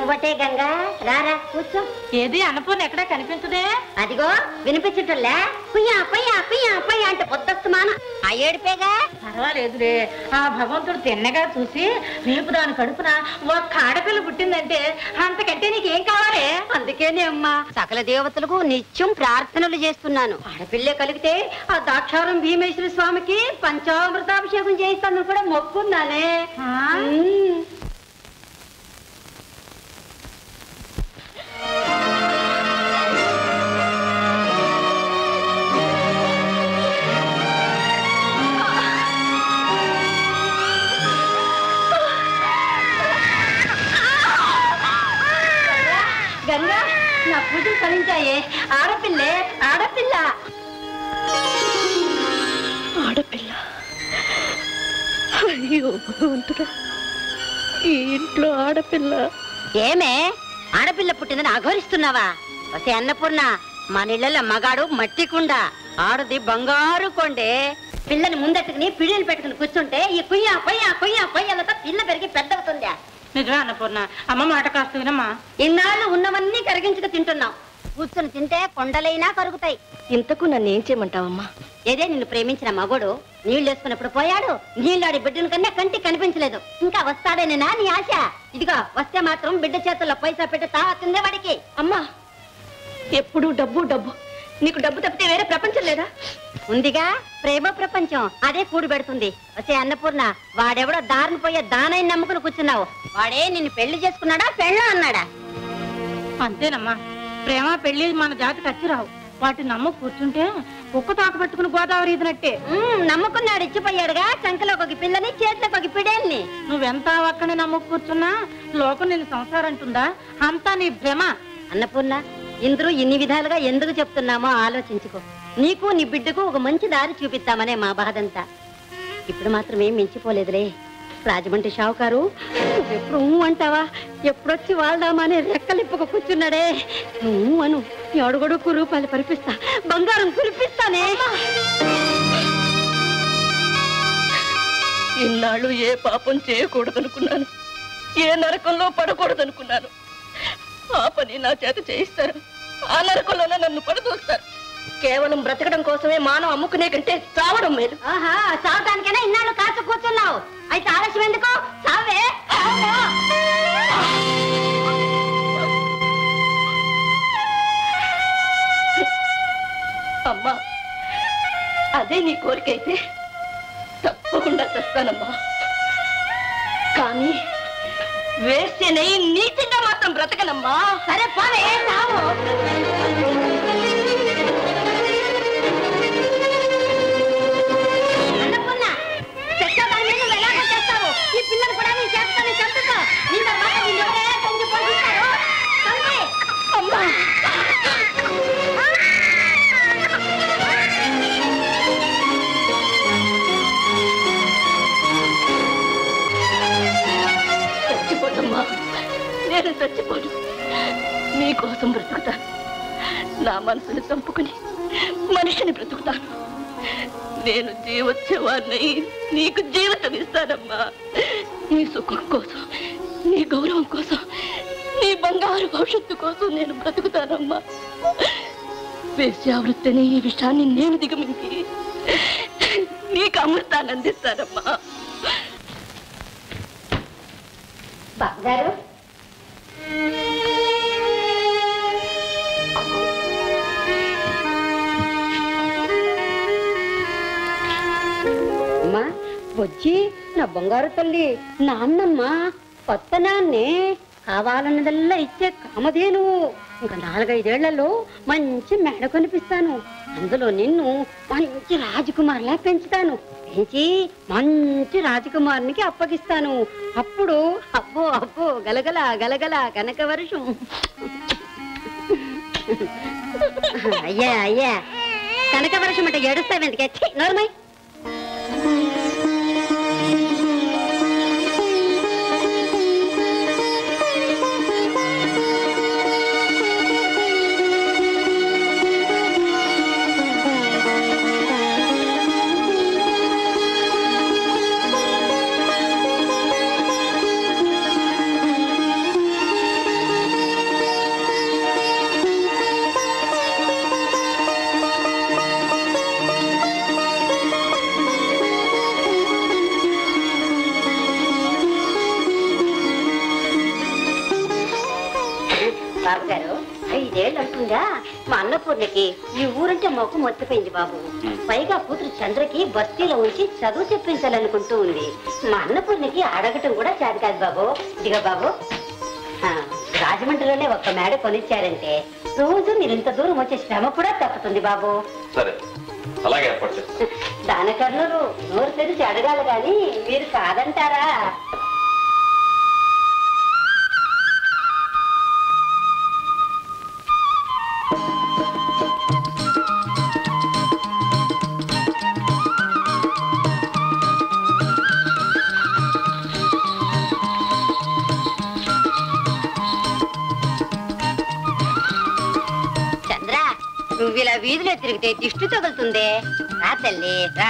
నువ్వటే గంగా రారా కూర్చో ఏది అన్నపూర్ణ ఎక్కడా కనిపించదే అదిగో వినిపించటంలే పుయ్యా పుయ్యా పుయ్యా పుయ్యా అంటే పొద్దస్తమాన ఆ ఏడిపేగా పర్వాలేదులే ఆ భగవంతుడు తిన్నగా చూసి నీకు దాని కడుపున ఒక్క ఆడపిల్ల పుట్టిందంటే అంతకంటే నీకేం కావాలి అందుకేనే అమ్మా సకల దేవతలకు నిత్యం ప్రార్థనలు చేస్తున్నాను ఆడపిల్లే కలిగితే ఆ దాక్షారం భీమేశ్వర స్వామికి పంచామృతాభిషేకం చేయిస్తాను కూడా మొక్కున్నానే ఆ? ఉమ్. గంగా నా పూజలు ఫలించాయే ఆడపిల్లే ఆడపిల్ల ఆడపిల్ల అయ్యో భగవంతుడా ఈ ఇంట్లో ఆడపిల్ల ఏమే ఆడపిల్ల పుట్టిందని అఘోరిస్తున్నావా వసే అన్నపూర్ణ మన ఇళ్ళలో మగాడు మట్టి కుండ ఆడది బంగారు కొండే పిల్లని ముందట్టుకుని పిడిలు పెట్టుకుని కూర్చుంటే ఈ కుయ్యా కొయ్యా కొయ్యా కొయ్యలతో పిల్ల పెరిగి పెద్దవుతుందా నిజమే అన్నపూర్ణ అమ్మ మాట కాస్త వినమ్మా ఇన్నాళ్ళు ఉన్నవన్నీ కరిగించుకు తింటున్నావు కూర్చుని తింటే కొండలైనా కరుగుతాయి ఇంతకు నన్ను ఏం చేయమంటావమ్మా ఏదే నిన్ను ప్రేమించిన మగోడు నీళ్లు వేసుకున్నప్పుడు పోయాడు నీళ్ళాడి బిడ్డను కన్నా కంటికి కనిపించలేదు ఇంకా వస్తాడేనేనా నీ ఆశ ఇదిగో వస్తే మాత్రం బిడ్డ చేతుల్లో పైసా పెట్టి తాగుతుందే వాడికి అమ్మా ఎప్పుడు డబ్బు డబ్బు నీకు డబ్బు తప్పితే వేరే ప్రపంచం లేదా ఉందిగా ప్రేమ ప్రపంచం అదే కూడి పెడుతుంది వచ్చే అన్నపూర్ణ వాడెవడో దారిని పోయే దానైన నమ్ముకుని కూర్చున్నావు వాడే నిన్ను పెళ్లి చేసుకున్నాడా పెళ్ళ అన్నాడా అంతేనమ్మా ప్రేమ పెళ్లి మన జాతికి వచ్చి రావు వాటిని నమ్ము కూర్చుంటే కుక్క తాక పట్టుకుని గోదావరి ఈదినట్టే ఉమ్, నమ్ముకున్నాడు ఇచ్చిపోయాడుగా చంకలో ఒక పిల్లని చేతిలోకి ఒక పిడేల్ని నువ్వెంత ఒక్కని నమ్ము కూర్చున్నా లోకం నేను సంసారం అంటుందా అంతా నీ భ్రమ అన్నపూర్ణ ఇందరూ ఇన్ని విధాలుగా ఎందుకు చెప్తున్నామో ఆలోచించుకో నీకు నీ బిడ్డకు ఒక మంచి దారి చూపిస్తామనే మా బాధంతా ఇప్పుడు మాత్రం ఏం మించిపోలేదులే రాజమండ్రి షావుకారు నువ్వెప్పుడు ఊ అంటావా ఎప్పుడొచ్చి వాళ్ళదామా అని రెక్కలిప్పుకు కూర్చున్నాడే నువ్వు అను నీ అడుగడుకు రూపాయలు పరిపిస్తా బంగారం కురిపిస్తానే ఇన్నాళ్ళు ఏ పాపం చేయకూడదనుకున్నాను ఏ నరకంలో పడకూడదనుకున్నాను ఆ పని నా చేత చేయిస్తారు ఆ నరకంలోనే నన్ను పడదోస్తారు కేవలం బ్రతకడం కోసమే మానవ అమ్ముకునే కంటే చావడం మేలు ఆహా చావటానికైనా ఇన్నాళ్ళు కాచు కూర్చున్నావు అయితే ఆలస్యం ఎందుకు చావే చావు. అమ్మా అదే నీ కోరిక అయితే తప్పకుండా తెస్తానమ్మా కానీ వేస్తేనే నీతిగా మాత్రం బ్రతకనమ్మా సరే పోవే చావు అన్నపూర్ణ, చెట్ల దాని మీద నువ్వు ఎలాగో చేస్తావు? ఈ పిల్లని కూడా నీ చేత్తోనే చంపుకో. నీ తర్వాత నిన్నెవరే తండ్రి పోషిస్తారు? తండ్రి! చచ్చిపోతమ్మా నేను చచ్చిపోను నీకోసం బ్రతుకుతాను నా మనసుని చంపుకుని మనిషిని బ్రతుకుతాను నేను జీవోత్సవాన్ని నీకు జీవితం ఇస్తానమ్మా నీ సుఖం కోసం నీ గౌరవం కోసం నీ బంగారు భవిష్యత్తు కోసం నేను బ్రతుకుతానమ్మా వేశ్యావృత్తిని ఈ విషయాన్ని నేను దిగమించి నీకు అమృతాన్ని అందిస్తానమ్మా బాబుగారు అమ్మా వచ్చి నా బంగారు తల్లి నాన్నమ్మ కొత్త నాన్నే కావాలన్నదల్లా ఇచ్చే కామధేను ఇంకా నాలుగైదేళ్లలో మంచి మేడ కొనిపిస్తాను అందులో నిన్ను మంచి రాజకుమారులా పెంచుతాను పెంచి మంచి రాజకుమారునికి అప్పగిస్తాను అప్పుడు అబ్బో అబ్బో గలగల గలగల కనక వర్షం అయ్యా అయ్యా కనక వర్షం అంటే ఏడుస్తావెందుకే నోర్మై కాకుండా మా అన్నపూర్ణకి ఈ ఊరంటే మొక్కు మొత్తిపోయింది బాబు పైగా కూతురు చంద్రకి బస్తీలో ఉంచి చదువు చెప్పించాలనుకుంటూ ఉంది మా అన్నపూర్ణకి అడగటం కూడా చేత కాదు బాబు ఇదిగో బాబు ఆ, రాజమండ్రిలోనే ఒక్క మేడ కొనిచ్చారంటే రోజు మీరు ఇంత దూరం వచ్చే శ్రమ కూడా తప్పుతుంది బాబు సరే అలాగే ఏర్పాటు చేస్తాను దానకర్ణులు నోరు తెరిచి అడగాలి కానీ మీరు కాదంటారా చంద్ర నువ్వు ఇలా వీధిలో తిరిగితే దిష్టి తగులుతుందే రా తల్లి రా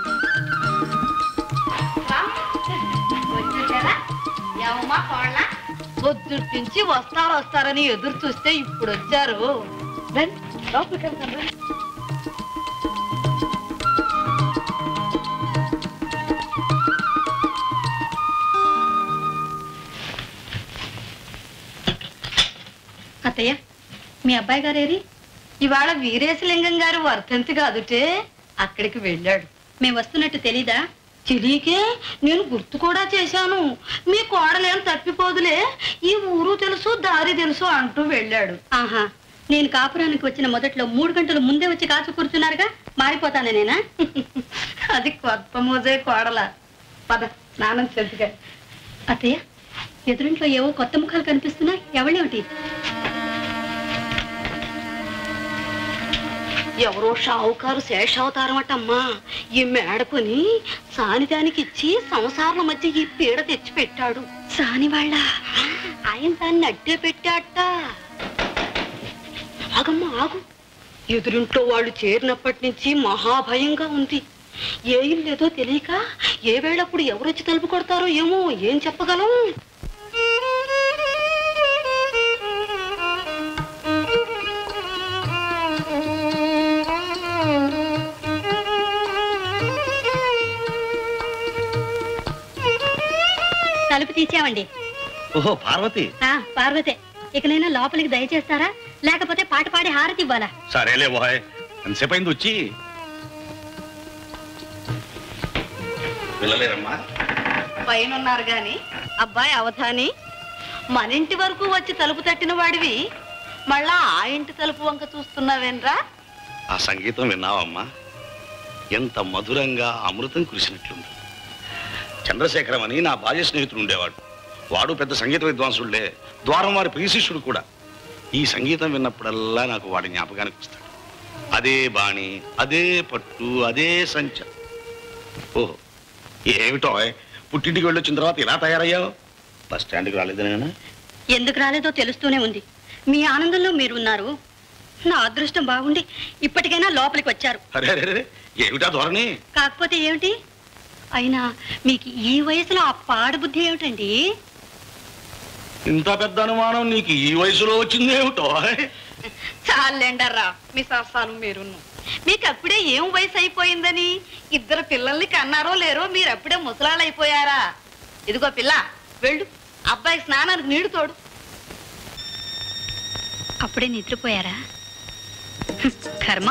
ఏమమ్మా కోళ్ళ పొద్దుటి నుంచి వస్తారు వస్తారని ఎదురు చూస్తే ఇప్పుడు వచ్చారు రండి, లోపలికి వెళ్దాం, రండి. అత్తయ్య మీ అబ్బాయి గారేరి ఇవాళ వీరేశలింగం గారు వర్ధంతి కాదుటే అక్కడికి వెళ్ళాడు మేము వస్తున్నట్టు తెలీదా తెలియకే నేను గుర్తు కూడా చేశాను మీ కోడలేం తప్పిపోదులే ఈ ఊరు తెలుసు దారి తెలుసు అంటూ వెళ్ళాడు ఆహా నేను కాపురానికి వచ్చిన మొదట్లో మూడు గంటలు ముందే వచ్చి కాచు కూర్చున్నారుగా మారిపోతాను నేనా అది కొత్త మోజే కోడల పద స్నానం చెందుగా అత్తయ్య ఎదురింట్లో ఏవో కొత్త ముఖాలు కనిపిస్తున్నాయి ఎవళ్ళేమిటి ఎవరో షావుకారు శేషావతారం అటమ్మా ఈ మేడకొని సానిదానికి ఇచ్చి సంసారాల మధ్య ఈ పీడ తెచ్చి పెట్టాడు సాని వాళ్ళ ఆయన దాన్ని అడ్డే పెట్టాట ఆగమ్మా ఆగు ఎదురింట్లో వాళ్ళు చేరినప్పటి నుంచి మహాభయంగా ఉంది ఏ ఇల్లేదో తెలియక ఏ వేళప్పుడు ఎవరొచ్చి తలుపు కొడతారో ఏమో ఏం చెప్పగలం తలుపు తీసామండి ఓహో పార్వతి ఆ, పార్వతే ఇకనైనా లోపలికి దయచేస్తారా లేకపోతే పాట పాడి హారతి ఇవ్వాలా సరేలే బాయ్ ఎంతసేపు అయింది వచ్చి పిల్లలేరమ్మా పైన ఉన్నారు గాని అబ్బాయి అవధాని మన ఇంటి వరకు వచ్చి తలుపు తట్టిన వాడివి మళ్ళా ఆ ఇంటి తలుపు వంక చూస్తున్నావేన్రా ఆ సంగీతం విన్నావమ్మా ఎంత మధురంగా అమృతం కురిసినట్లుంది చంద్రశేఖరం అని నా బాల్య స్నేహితుడు ఉండేవాడు వాడు పెద్ద సంగీత విద్వాంసుడులే ద్వారం వారి ప్రియ శిష్యుడు కూడా ఈ సంగీతం విన్నప్పుడల్లా నాకు వాడి జ్ఞాపకానికి వస్తాడు అదే బాణి అదే పట్టు అదే సంచ ఓహో ఏమిటో పుట్టింటికి వెళ్ళొచ్చిన తర్వాత ఇలా తయారయ్యావు బస్ స్టాండ్కి రాలేదనేనా ఎందుకు రాలేదో తెలుస్తూనే ఉంది మీ ఆనందంలో మీరున్నారు నా అదృష్టం బాగుండి ఇప్పటికైనా లోపలికి వచ్చారు అరే అరే అరే ఏమిటా ధోరణి కాకపోతే ఏమిటి అయినా మీకు ఈ వయసులో ఆ పాడు బుద్ధి ఏమిటండి ఇంత పెద్ద అనుమానం నీకు ఈ వయసులో వచ్చిందేమిటో చాలండర్రా మీ సరసాలు మీరును మీకు అప్పుడే ఏం వయసు అయిపోయిందని ఇద్దరు పిల్లల్ని కన్నారో లేరో మీరు అప్పుడే ముసలాళ్ళు అయిపోయారా ఇదిగో పిల్ల వెళ్ళు అబ్బాయి స్నానానికి నీడు తోడు అప్పుడే నిద్రపోయారా హ్మ్, కర్మ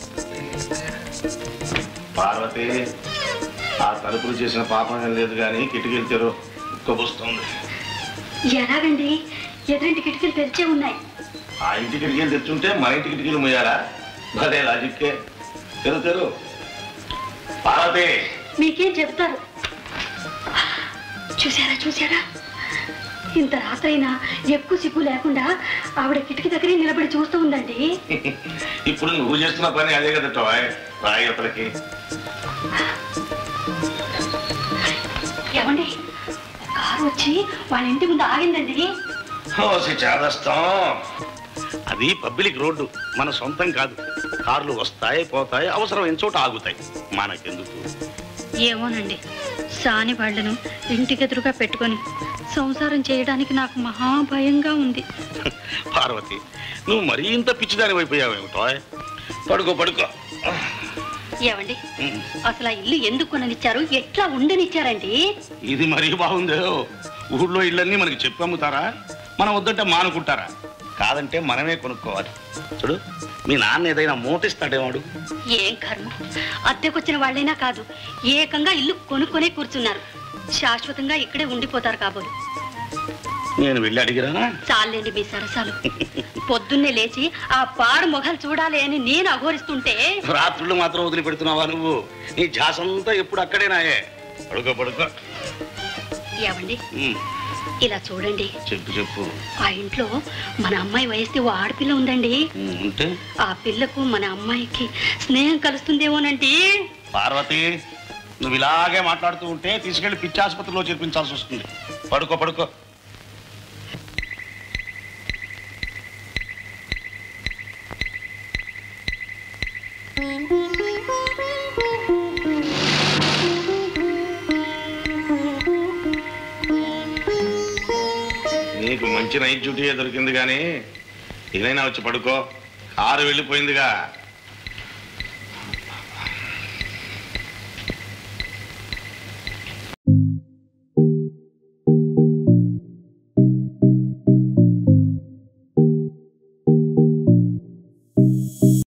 పార్వతి ఆ తలుపులు చేసిన పాపం ఏం లేదు కానీ కిటికీలు తెరు ఉక్కబోస్తుంది ఎలాగండి ఎదురింటి కిటికీలు తెరిచే ఉన్నాయి ఆ ఇంటి కిటికీలు తెచ్చుంటే మన ఇంటి కిటికీలు మొయ్యాలా భలే లాజిక్కే తెరు తెరు పార్వతి మీకేం చెప్తారు చూసారా చూసారా ఇంత రాత్రైనా ఎక్కువ సిగ్గు లేకుండా ఆవిడ కిటికీ దగ్గరే నిలబడి చూస్తూ ఉందండి ఇప్పుడు నువ్వు చేస్తున్న పని అదే కదా టోయ్ రాయి అతలకి ఏమండి కారు వచ్చి వాళ్ళ ఇంటి ముందు ఆగిందండి ఓసి చేదస్తాం అది పబ్లిక్ రోడ్డు మన సొంతం కాదు కార్లు వస్తాయి పోతాయి అవసరమైన చోట ఆగుతాయి మనకెందుకు ఏమోనండి సాని వాళ్ళను ఇంటికెదురుగా పెట్టుకొని సంసారం చేయడానికి నాకు మహాభయంగా ఉంది పార్వతి నువ్వు మరీ ఇంత పిచ్చిదాని అయిపోయావేమిటో పడుకో పడుకో ఏమండి అసలు ఆ ఇల్లు ఎందుకు కొననిచ్చారు ఎట్లా ఉండనిచ్చారండి ఇది మరీ బాగుందో ఊళ్ళో ఇళ్ళన్నీ మనకి చెప్పి అమ్ముతారా మనం వద్దంటే మానుకుంటారా కాదంటే మనమే కొనుక్కోవాలి చూడు మీ నాన్న ఏదైనా మూటిస్తాడేవాడు ఏం కర్మ అద్దెకొచ్చిన వాళ్ళైనా కాదు ఏకంగా ఇల్లు కొనుక్కొనే కూర్చున్నారు శాశ్వతంగా ఇక్కడే ఉండిపోతారు కాబోలు నేను వెళ్ళి అడిగిరానా చాలండి మీ సరసాలు పొద్దున్నే లేచి ఆ పాడు మొఘలు చూడాలి అని నేను అఘోరిస్తుంటే రాత్రులు మాత్రం వదిలిపెడుతున్నావా నువ్వు నీ ఝాసంతా ఎప్పుడు అక్కడేనాయే పడుకో పడుకో ఏమండి ఉమ్, ఇలా చూడండి చెప్పు చెప్పు ఆ ఇంట్లో మన అమ్మాయి వయస్తే ఓ ఆడపిల్ల ఉందండి ఉమ్, ఉంటే ఆ పిల్లకు మన అమ్మాయికి స్నేహం కలుస్తుందేమోనండి పార్వతి నువ్వు ఇలాగే మాట్లాడుతూ ఉంటే తీసుకెళ్లి పిచ్చి ఆసుపత్రిలో చేర్పించాల్సి వస్తుంది పడుకో పడుకో నీకు మంచి నైట్ డ్యూటీ దొరికింది కానీ ఇదైనా వచ్చి పడుకో కారు వెళ్ళిపోయిందిగా